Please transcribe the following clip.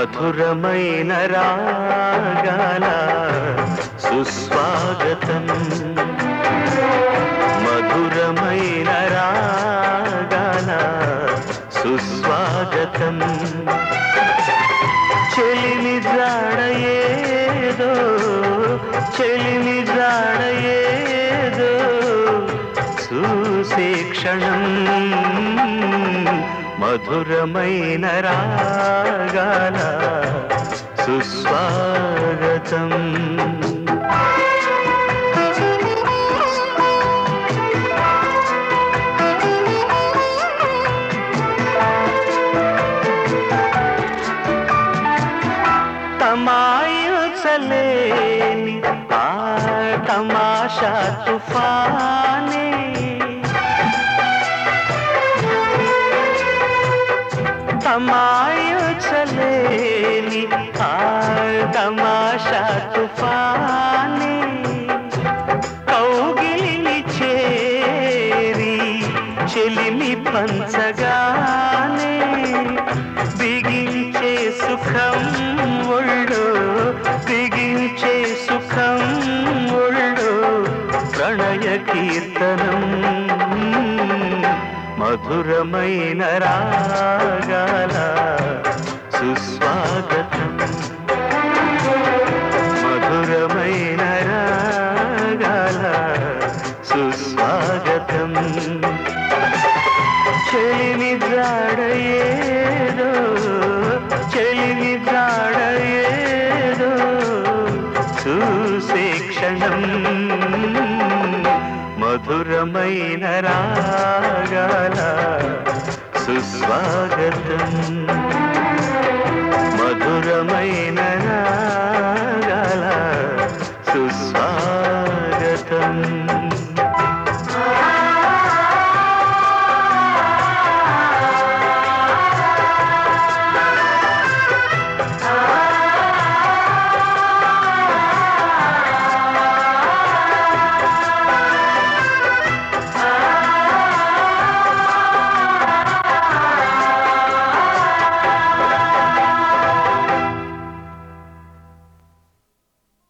మధురమైన రాగాల సుస్వాగతం మధురమైన రాగాల సుస్వాగతం చెలిమి జాడయేదో చెలిమి జాడయేదో చూసే క్షణం మధురమైన రాగాల సుస్వాగతం తమాయించలేని ఆ తమాషా తుఫానే తమాయించలేని ఆ తమాషా తుఫానే కౌగిలిని చేరి చెలిమి పంచగానే బిగించే సుఖం ఒళ్ళు బిగించే సుఖం ఒళ్ళు ప్రణయ కీర్తనం మధురమైన రాగాల సుస్వాగతం మధురమైన రాగాల సుస్వాగతం చెలిమి జాడయేదో చెలిమి జాడయేదో చూసే క్షణం మధురమైన రాగాల సుస్వాగతం మధురమైన